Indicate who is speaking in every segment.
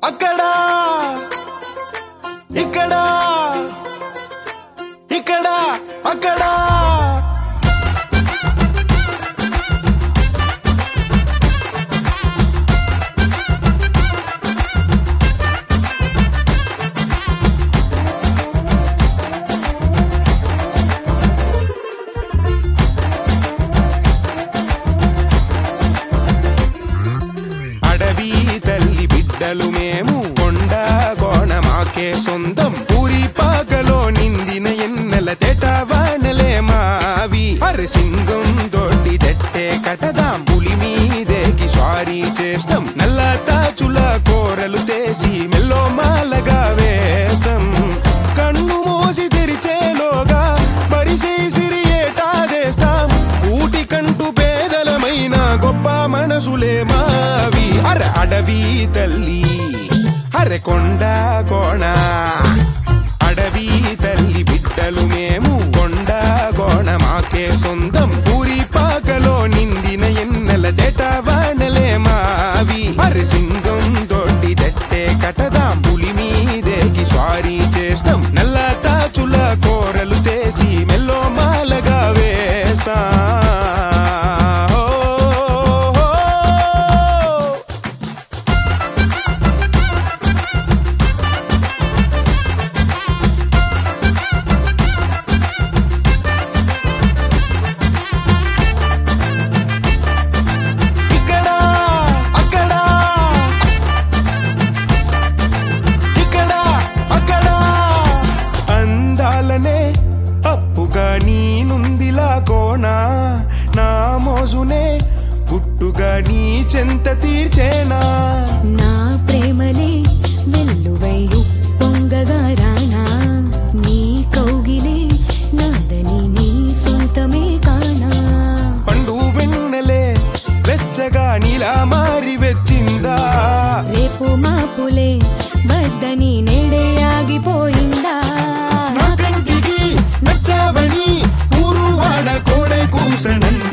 Speaker 1: అక్కడ ఇక్కడ ఇక్కడ అక్కడ అడవి తల్లి బిడ్డలు మేము కొండ కోణ మాకే సొంతం ఊరి పాకలో నిందిన ఎన్నెల తెటవానలే మావి అరి సింగం తోటి చెట్టే కటదాం పులి మీదేకి స్వారీ చేస్తాం నల్ల తాచుల కోరలు తేసి మెల్లో మాలగా వేస్తాం కన్ను మూసి తెరిచేలోగా పరిసేసిరి ఏటా చేస్తాం ఊటి కంటూ పేదలమైన గొప్ప మనసులే మావి అర అడవి తల్లి అరె కొండ కోణ అడవి తల్లి బిడ్డలు మేము కొండ కోణ మాకే సొంతం ఊరి పాకలో నిండిన ఎన్నెల తెటవానలే మావి అరి సింగం తోటి చెట్టే కటదాం పులి మీదేకి స్వారీ చేస్తాం నల్ల తాచుల కోరలు తేసి మెల్లో మాలగా వేస్తా ఇక్కడ అక్కడ ఇక్కడ అక్కడ అందాలనే అప్పుగా నీ నుందిలా కోణ నా మోజునే పుట్టుగా నీ చెంత తీర్చేనా
Speaker 2: నా ప్రేమలే వెల్లువై పొంగగా రానా నీ కౌగిలే నాదని నీ సొంతమే కానా
Speaker 1: పండు వెన్నెలే వెచ్చగా నీలా మారి వెచ్చిందా
Speaker 2: రేపు మాపులే బద్దని నేడే ఆగిపోయిందా
Speaker 1: నా కంటికి నచ్చావని ఊరు వాడ కోడే కూసనంట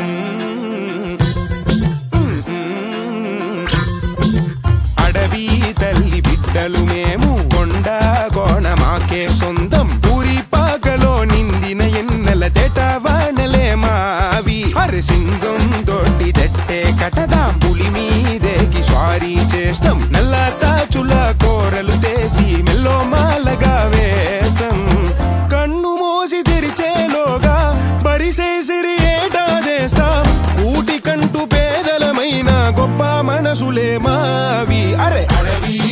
Speaker 1: అడవి తల్లి బిడ్డలు మేము కొండ కోణ మాకే సొంతం ఊరి పాకలో నిందిన ఎన్నెల తెటవానలే మావి అరి సింగం తోటి చెట్టే కటదాం పులి మీదేకి స్వారీ చేస్తాం నల్ల తాచుల కోరలు తేసి మెల్లో మాలగా వేస్తాం కన్ను మోసి తెరిచేలోగా బరిసేసిరి ఏటా చేస్తాం కూటి కంటూ పేదలమైన గొప్ప మనసులే మావి అరే అడవి